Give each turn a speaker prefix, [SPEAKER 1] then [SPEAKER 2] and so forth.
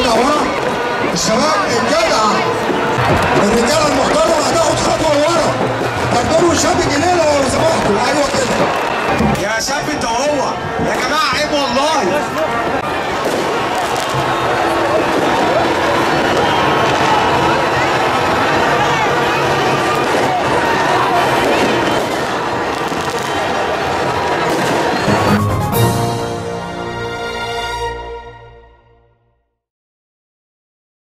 [SPEAKER 1] نرجع ورا الشباب الجدع الرجاله المحترمه هتاخد خطوه لورا قدموا شاب جنينه لو سمحتوا ايوه كده
[SPEAKER 2] يا شاب انت وهو يا جماعه عيب والله